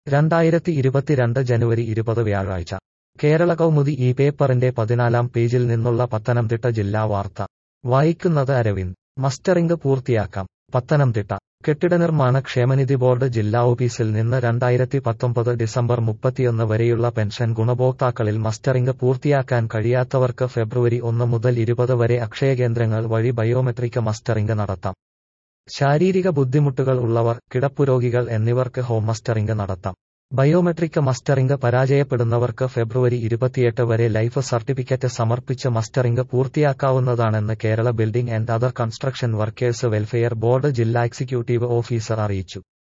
രണ്ടായിരത്തി ഇരുപത്തിരണ്ട് ജനുവരി ഇരുപത് വ്യാഴാഴ്ച കേരള കൗമുദി ഈ പേപ്പറിന്റെ പതിനാലാം പേജിൽ നിന്നുള്ള പത്തനംതിട്ട ജില്ലാ വാർത്ത വായിക്കുന്നത് അരവിന്ദ് മസ്റ്ററിംഗ് പൂർത്തിയാക്കാം പത്തനംതിട്ട കെട്ടിട നിർമ്മാണ ക്ഷേമനിധി ബോർഡ് ജില്ലാ ഓഫീസിൽ നിന്ന് രണ്ടായിരത്തി പത്തൊമ്പത് ഡിസംബർ മുപ്പത്തിയൊന്ന് വരെയുള്ള പെൻഷൻ ഗുണഭോക്താക്കളിൽ മസ്റ്ററിംഗ് പൂർത്തിയാക്കാൻ കഴിയാത്തവർക്ക് ഫെബ്രുവരി ഒന്ന് മുതൽ ഇരുപത് വരെ അക്ഷയകേന്ദ്രങ്ങൾ വഴി ബയോമെട്രിക് മസ്റ്ററിംഗ് നടത്താം ശാരീരിക ബുദ്ധിമുട്ടുകൾ ഉള്ളവർ കിടപ്പുരോഗികൾ എന്നിവർക്ക് ഹോം മസ്റ്ററിംഗ് നടത്താം ബയോമെട്രിക് മസ്റ്ററിംഗ് പരാജയപ്പെടുന്നവർക്ക് ഫെബ്രുവരി ഇരുപത്തിയെട്ട് വരെ ലൈഫ് സർട്ടിഫിക്കറ്റ് സമർപ്പിച്ച് മസ്റ്ററിംഗ് പൂർത്തിയാക്കാവുന്നതാണെന്ന് Kerala building and other construction workers welfare board ജില്ലാ എക്സിക്യൂട്ടീവ് ഓഫീസർ അറിയിച്ചു